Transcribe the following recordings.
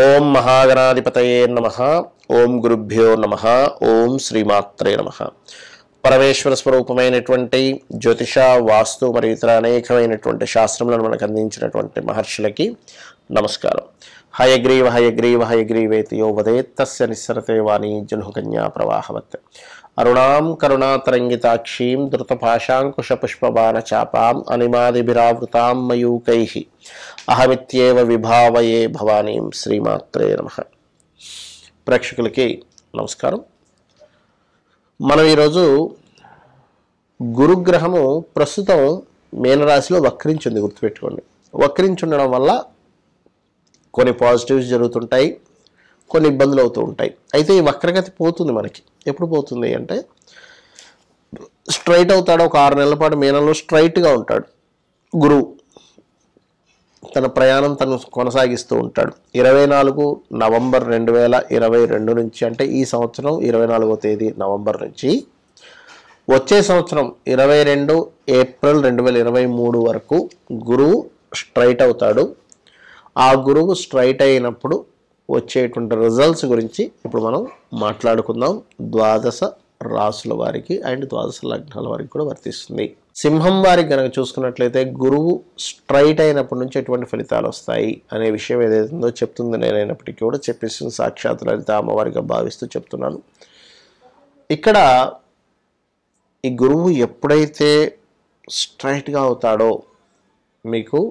ఓం మహాగణాధిపతయే నమ ఓం గురుభ్యో నమ ఓం శ్రీమాత్రే నమ పరమేశ్వర స్వరూపమైనటువంటి జ్యోతిష వాస్తు మరియు ఇతర అనేకమైనటువంటి శాస్త్రములను మనకు అందించినటువంటి మహర్షులకి నమస్కారం హయగ్రీవ హయగ్రీవ హయగ్రీవేతి యో వదేత్ తస్య నిస్సరతే వాణి జుల్హుకన్యా ప్రవాహవత్ అరుణాం కరుణాతరంగితాక్షీం ధృతపాశాంకుశపుష్పబాణ చాపాం అనిమాదిభిరావృతాం మయూకై అహమిత్యేవ విభావయే భవానీం శ్రీమాత్రే నమ ప్రేక్షకులకి నమస్కారం మనం ఈరోజు గురుగ్రహము ప్రస్తుతం మీనరాశిలో వక్రించింది గుర్తుపెట్టుకోండి వక్రించుండడం వల్ల కొన్ని పాజిటివ్స్ జరుగుతుంటాయి కొన్ని ఇబ్బందులు అవుతూ ఉంటాయి అయితే ఈ వక్రగతి పోతుంది మనకి ఎప్పుడు పోతుంది అంటే స్ట్రైట్ అవుతాడు ఒక ఆరు నెలల పాటు మీనంలో స్ట్రైట్గా ఉంటాడు గురువు తన ప్రయాణం తను కొనసాగిస్తూ ఉంటాడు ఇరవై నాలుగు నవంబర్ రెండు వేల ఇరవై రెండు నుంచి అంటే ఈ సంవత్సరం ఇరవై నాలుగో తేదీ నవంబర్ నుంచి వచ్చే సంవత్సరం ఇరవై రెండు ఏప్రిల్ రెండు వేల ఇరవై మూడు వరకు గురువు స్ట్రైట్ అవుతాడు ఆ గురువు స్ట్రైట్ అయినప్పుడు వచ్చేటువంటి రిజల్ట్స్ గురించి ఇప్పుడు మనం మాట్లాడుకుందాం ద్వాదశ రాసుల వారికి అండ్ ద్వాదశ లగ్నాల వారికి కూడా వర్తిస్తుంది సింహం వారికి కనుక చూసుకున్నట్లయితే గురువు స్ట్రైట్ అయినప్పటి నుంచి ఎటువంటి ఫలితాలు వస్తాయి అనే విషయం ఏదైతే ఉందో చెప్తుంది నేనైనప్పటికీ కూడా చెప్పేస్తుంది సాక్షాత్ లలిత అమ్మవారిగా భావిస్తూ చెప్తున్నాను ఇక్కడ ఈ గురువు ఎప్పుడైతే స్ట్రైట్గా అవుతాడో మీకు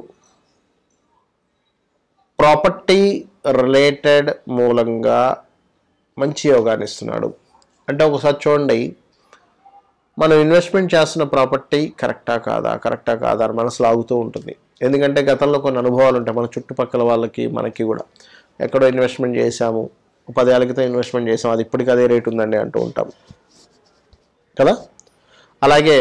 ప్రాపర్టీ రిలేటెడ్ మూలంగా మంచి యోగాన్ని ఇస్తున్నాడు అంటే ఒకసారి చూడండి మనం ఇన్వెస్ట్మెంట్ చేస్తున్న ప్రాపర్టీ కరెక్టా కాదా కరెక్టా కాదా అని మనసు లాగుతూ ఉంటుంది ఎందుకంటే గతంలో కొన్ని అనుభవాలు ఉంటాయి మన చుట్టుపక్కల వాళ్ళకి మనకి కూడా ఎక్కడో ఇన్వెస్ట్మెంట్ చేశాము పదేళ్ళ క్రితం ఇన్వెస్ట్మెంట్ చేసాము అది ఇప్పటికీ అదే రేట్ ఉందండి అంటూ ఉంటాం కదా అలాగే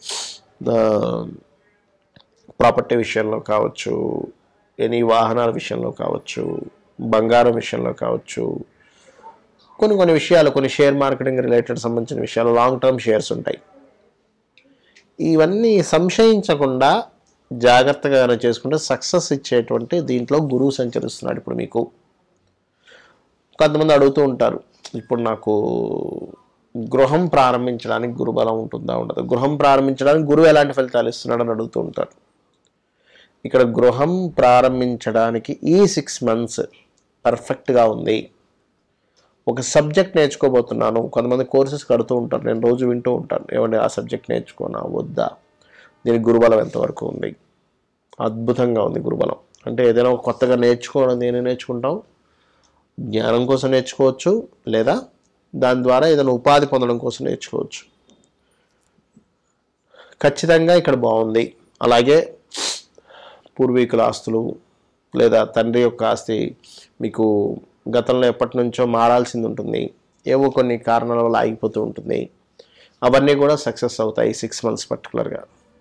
ప్రాపర్టీ విషయంలో కావచ్చు ఎనీ వాహనాల విషయంలో కావచ్చు బంగారం విషయంలో కావచ్చు కొన్ని కొన్ని విషయాలు కొన్ని షేర్ మార్కెటింగ్ రిలేటెడ్ సంబంధించిన విషయాలు లాంగ్ టర్మ్ షేర్స్ ఉంటాయి ఇవన్నీ సంశయించకుండా జాగ్రత్తగా చేసుకుంటే సక్సెస్ ఇచ్చేటువంటి దీంట్లో గురువు సంచరిస్తున్నాడు ఇప్పుడు మీకు కొంతమంది అడుగుతూ ఉంటారు ఇప్పుడు నాకు గృహం ప్రారంభించడానికి గురుబలం ఉంటుందా ఉండదు గృహం ప్రారంభించడానికి గురువు ఎలాంటి ఫలితాలు ఇస్తున్నాడు అని అడుగుతూ ఉంటారు ఇక్కడ గృహం ప్రారంభించడానికి ఈ సిక్స్ మంత్స్ పర్ఫెక్ట్గా ఉంది ఒక సబ్జెక్ట్ నేర్చుకోబోతున్నాను కొంతమంది కోర్సెస్ కడుతూ ఉంటారు నేను రోజు వింటూ ఉంటాను ఏమంటే ఆ సబ్జెక్ట్ నేర్చుకోనా వద్దా దీనికి గురుబలం ఎంతవరకు ఉంది అద్భుతంగా ఉంది గురుబలం అంటే ఏదైనా ఒక కొత్తగా నేర్చుకోవడం దేని నేర్చుకుంటాం జ్ఞానం కోసం నేర్చుకోవచ్చు లేదా దాని ద్వారా ఏదైనా ఉపాధి పొందడం కోసం నేర్చుకోవచ్చు ఖచ్చితంగా ఇక్కడ బాగుంది అలాగే పూర్వీకుల ఆస్తులు లేదా తండ్రి యొక్క ఆస్తి మీకు గతంలో ఎప్పటి నుంచో మారాల్సింది ఉంటుంది ఏవో కొన్ని కారణాల వల్ల ఆగిపోతూ ఉంటుంది అవన్నీ కూడా సక్సెస్ అవుతాయి సిక్స్ మంత్స్ పర్టికులర్గా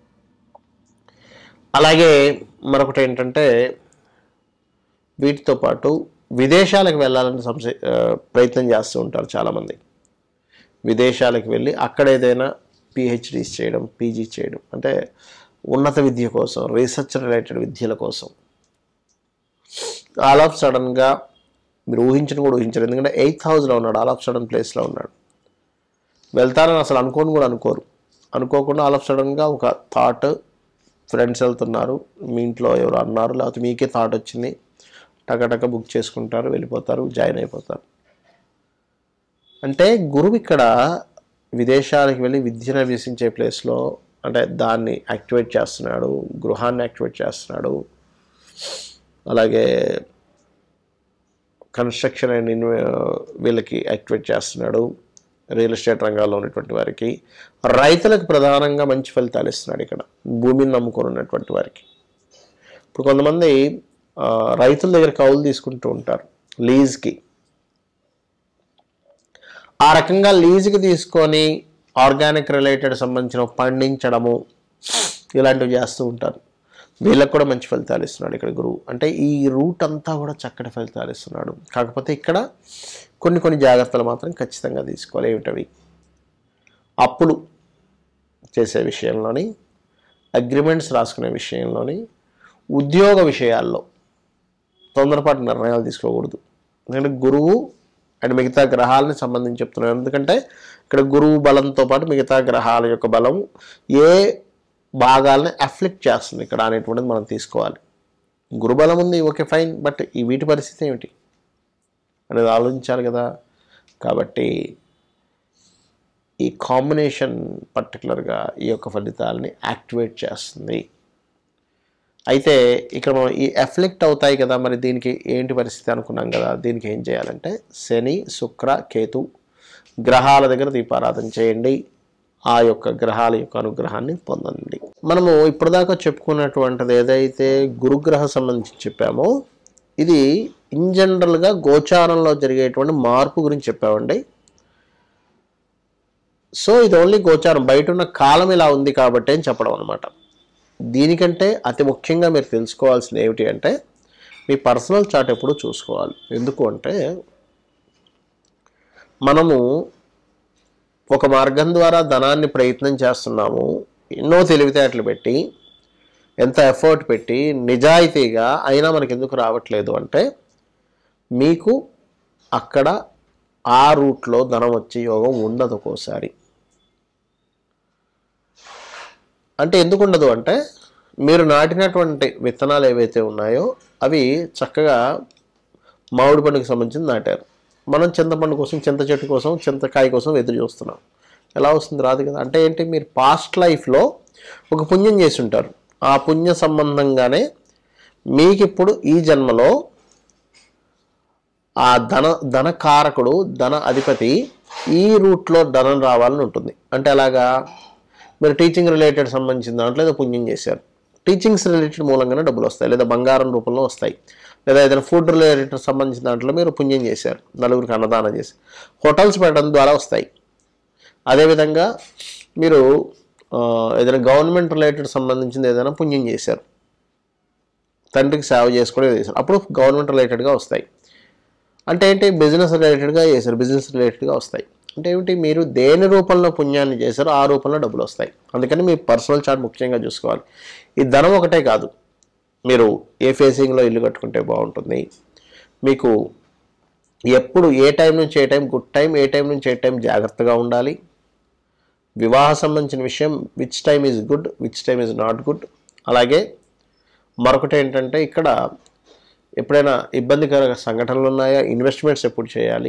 అలాగే మరొకటి ఏంటంటే వీటితో పాటు విదేశాలకు వెళ్ళాలని సంశ ప్రయత్నం చేస్తూ ఉంటారు చాలామంది విదేశాలకు వెళ్ళి అక్కడ ఏదైనా పిహెచ్డీస్ చేయడం పీజీ చేయడం అంటే ఉన్నత విద్య కోసం రీసెర్చ్ రిలేటెడ్ విద్యల కోసం ఆల్ ఆఫ్ సడన్గా మీరు ఊహించని కూడా ఊహించరు ఎందుకంటే ఎయిత్ హౌస్లో ఉన్నాడు ఆల్ ఆఫ్ సడన్ ప్లేస్లో ఉన్నాడు వెళ్తానని అసలు అనుకోని కూడా అనుకోరు అనుకోకుండా ఆల్ ఆఫ్ సడన్గా ఒక థాట్ ఫ్రెండ్స్ వెళ్తున్నారు మీ ఇంట్లో ఎవరు అన్నారు లేకపోతే మీకే థాట్ వచ్చింది టకటక బుక్ చేసుకుంటారు వెళ్ళిపోతారు జాయిన్ అయిపోతారు అంటే గురువు ఇక్కడ విదేశాలకు వెళ్ళి విద్యను అభ్యసించే ప్లేస్లో అంటే దాన్ని యాక్టివేట్ చేస్తున్నాడు గృహాన్ని యాక్టివేట్ చేస్తున్నాడు అలాగే కన్స్ట్రక్షన్ అండ్ ఇన్వే వీళ్ళకి యాక్టివేట్ చేస్తున్నాడు రియల్ ఎస్టేట్ రంగాల్లో ఉన్నటువంటి వారికి రైతులకు ప్రధానంగా మంచి ఫలితాలు ఇస్తున్నాడు ఇక్కడ భూమిని నమ్ముకొని ఉన్నటువంటి వారికి ఇప్పుడు కొంతమంది రైతుల దగ్గర కౌలు తీసుకుంటూ ఉంటారు లీజ్కి ఆ రకంగా లీజుకి తీసుకొని ఆర్గానిక్ రిలేటెడ్ సంబంధించిన పండించడము ఇలాంటివి చేస్తూ ఉంటారు వీళ్ళకి కూడా మంచి ఫలితాలు ఇస్తున్నాడు ఇక్కడ గురువు అంటే ఈ రూట్ అంతా కూడా చక్కటి ఫలితాలు ఇస్తున్నాడు కాకపోతే ఇక్కడ కొన్ని కొన్ని జాగ్రత్తలు మాత్రం ఖచ్చితంగా తీసుకోవాలి ఏమిటవి అప్పులు చేసే విషయంలోని అగ్రిమెంట్స్ రాసుకునే విషయంలోని ఉద్యోగ విషయాల్లో తొందరపాటు నిర్ణయాలు తీసుకోకూడదు ఎందుకంటే గురువు అండ్ మిగతా గ్రహాలని సంబంధించి చెప్తున్నాను ఎందుకంటే ఇక్కడ గురువు బలంతో పాటు మిగతా గ్రహాల యొక్క బలం ఏ భాగాలని అఫ్లిక్ట్ చేస్తుంది ఇక్కడ అనేటువంటిది మనం తీసుకోవాలి గురుబలం ఉంది ఓకే ఫైన్ బట్ ఈ వీటి పరిస్థితి ఏమిటి అనేది ఆలోచించాలి కదా కాబట్టి ఈ కాంబినేషన్ పర్టికులర్గా ఈ యొక్క ఫలితాలని యాక్టివేట్ చేస్తుంది అయితే ఇక్కడ మనం ఈ ఎఫ్లెక్ట్ అవుతాయి కదా మరి దీనికి ఏంటి పరిస్థితి అనుకున్నాం కదా దీనికి ఏం చేయాలంటే శని శుక్ర కేతు గ్రహాల దగ్గర దీపారాధన చేయండి ఆ యొక్క గ్రహాల యొక్క అనుగ్రహాన్ని పొందండి మనము ఇప్పటిదాకా చెప్పుకున్నటువంటిది ఏదైతే గురుగ్రహ సంబంధించి చెప్పామో ఇది ఇన్ జనరల్గా గోచారంలో జరిగేటువంటి మార్పు గురించి చెప్పామండి సో ఇది ఓన్లీ గోచారం బయట ఉన్న కాలం ఇలా ఉంది కాబట్టి అని చెప్పడం అనమాట దీనికంటే అతి ముఖ్యంగా మీరు తెలుసుకోవాల్సింది ఏమిటి అంటే మీ పర్సనల్ చార్ట్ ఎప్పుడు చూసుకోవాలి ఎందుకు అంటే మనము ఒక మార్గం ద్వారా ధనాన్ని ప్రయత్నం చేస్తున్నాము ఎన్నో తెలివితేటలు పెట్టి ఎంత ఎఫర్ట్ పెట్టి నిజాయితీగా అయినా మనకి ఎందుకు రావట్లేదు అంటే మీకు అక్కడ ఆ రూట్లో ధనం వచ్చే యోగం ఉండదు ఒక్కోసారి అంటే ఎందుకు ఉండదు అంటే మీరు నాటినటువంటి విత్తనాలు ఏవైతే ఉన్నాయో అవి చక్కగా మామిడి పండుగకు సంబంధించి నాటారు మనం చింతపండు కోసం చింత చెట్టు కోసం చింతకాయ కోసం ఎదురు చూస్తున్నాం ఎలా వస్తుంది రాదు కదా అంటే ఏంటి మీరు పాస్ట్ లైఫ్లో ఒక పుణ్యం చేసి ఉంటారు ఆ పుణ్య సంబంధంగానే మీకు ఇప్పుడు ఈ జన్మలో ఆ ధన ధన కారకుడు ధన అధిపతి ఈ రూట్లో ధనం రావాలని ఉంటుంది అంటే అలాగా మీరు టీచింగ్ రిలేటెడ్ సంబంధించిన దాంట్లో ఏదో పుణ్యం చేశారు టీచింగ్స్ రిలేటెడ్ మూలంగానే డబ్బులు వస్తాయి లేదా బంగారం రూపంలో వస్తాయి లేదా ఏదైనా ఫుడ్ రిలేటెడ్ సంబంధించిన దాంట్లో మీరు పుణ్యం చేశారు నలుగురికి అన్నదానం చేసి హోటల్స్ పెట్టడం ద్వారా వస్తాయి అదేవిధంగా మీరు ఆ, ఏదైనా గవర్నమెంట్ రిలేటెడ్ సంబంధించింది ఏదైనా పుణ్యం చేశారు తండ్రికి సేవ చేసుకుని చేశారు అప్పుడు గవర్నమెంట్ రిలేటెడ్గా వస్తాయి అంటే ఏంటి బిజినెస్ రిలేటెడ్గా చేశారు బిజినెస్ రిలేటెడ్గా వస్తాయి అంటే ఏమిటి మీరు దేని రూపంలో పుణ్యాన్ని చేశారో ఆ రూపంలో డబ్బులు వస్తాయి అందుకని మీ పర్సనల్ చార్ట్ ముఖ్యంగా చూసుకోవాలి ఈ ధనం ఒకటే కాదు మీరు ఏ ఫేసింగ్లో ఇల్లు కట్టుకుంటే బాగుంటుంది మీకు ఎప్పుడు ఏ టైం నుంచి ఏ టైం గుడ్ టైం ఏ టైం నుంచి ఏ టైం జాగ్రత్తగా ఉండాలి వివాహ సంబంధించిన విషయం which time is good which time is not good అలాగే మరొకటి ఏంటంటే ఇక్కడ ఎప్పుడైనా ఇబ్బందికర సంఘటనలు ఉన్నాయా ఇన్వెస్ట్మెంట్స్ ఎప్పుడు చేయాలి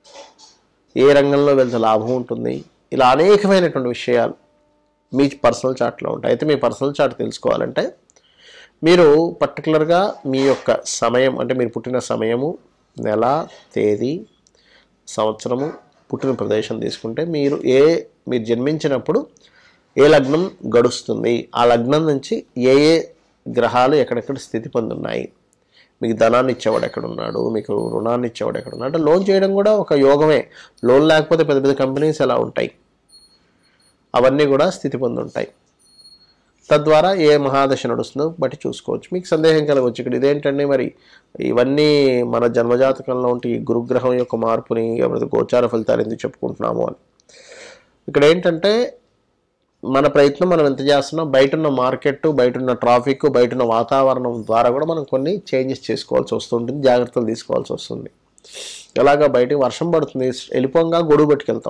ఏ రంగంలో వెళ్తే లాభం ఉంటుంది ఇలా అనేకమైనటువంటి విషయాలు మీ పర్సనల్ చార్ట్లో ఉంటాయి అయితే మీ పర్సనల్ చార్ట్ తెలుసుకోవాలంటే మీరు పర్టికులర్గా మీ యొక్క సమయం అంటే మీరు పుట్టిన సమయము నెల తేదీ సంవత్సరము పుట్టిన ప్రదేశం తీసుకుంటే మీరు ఏ మీరు జన్మించినప్పుడు ఏ లగ్నం గడుస్తుంది ఆ లగ్నం నుంచి ఏ ఏ గ్రహాలు ఎక్కడెక్కడ స్థితి పొందున్నాయి మీకు ధనాన్ని ఇచ్చేవాడు ఎక్కడున్నాడు మీకు రుణాన్ని ఇచ్చేవాడు ఎక్కడున్నాడు అంటే లోన్ చేయడం కూడా ఒక యోగమే లోన్ లేకపోతే పెద్ద పెద్ద కంపెనీస్ ఎలా ఉంటాయి అవన్నీ కూడా స్థితి పొంది ఉంటాయి తద్వారా ఏ మహాదశ నడుస్తుందో బట్టి చూసుకోవచ్చు మీకు సందేహం కలగవచ్చు ఇక్కడ ఇదేంటండి మరి ఇవన్నీ మన జన్మజాతకంలో ఉంటే ఈ గురుగ్రహం యొక్క మార్పుని ఎవరైతే గోచార ఫలితాలు ఎందుకు చెప్పుకుంటున్నాము అని ఇక్కడ ఏంటంటే మన ప్రయత్నం మనం ఎంత చేస్తున్నాం బయట ఉన్న మార్కెట్ బయట ఉన్న ట్రాఫిక్ బయట ఉన్న వాతావరణం ద్వారా కూడా మనం కొన్ని చేంజెస్ చేసుకోవాల్సి వస్తుంటుంది జాగ్రత్తలు తీసుకోవాల్సి వస్తుంది ఎలాగా బయటికి వర్షం పడుతుంది వెళ్ళిపోగా గొడుగు పెట్టుకెళ్తాం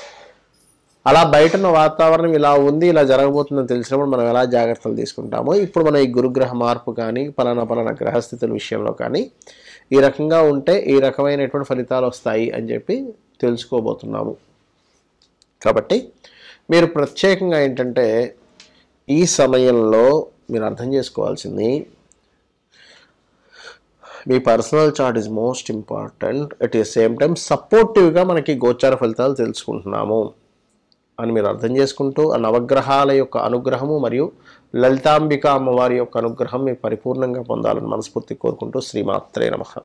అలా బయట ఉన్న వాతావరణం ఇలా ఉంది ఇలా జరగబోతుందని తెలిసినప్పుడు మనం ఎలా జాగ్రత్తలు తీసుకుంటామో ఇప్పుడు మన ఈ గురుగ్రహ మార్పు కానీ పలానా పలానా గ్రహస్థితుల విషయంలో కానీ ఈ రకంగా ఉంటే ఈ రకమైనటువంటి ఫలితాలు వస్తాయి అని చెప్పి తెలుసుకోబోతున్నాము కాబట్టి మీరు ప్రత్యేకంగా ఏంటంటే ఈ సమయంలో మీరు అర్థం చేసుకోవాల్సింది మీ personal chart is most important at the same time సపోర్టివ్గా మనకి గోచార ఫలితాలు తెలుసుకుంటున్నాము అని మీరు అర్థం చేసుకుంటూ ఆ నవగ్రహాల యొక్క అనుగ్రహము మరియు లలితాంబిక అమ్మవారి యొక్క అనుగ్రహం మీకు పరిపూర్ణంగా పొందాలని మనస్ఫూర్తి కోరుకుంటూ శ్రీమాత్రే నమః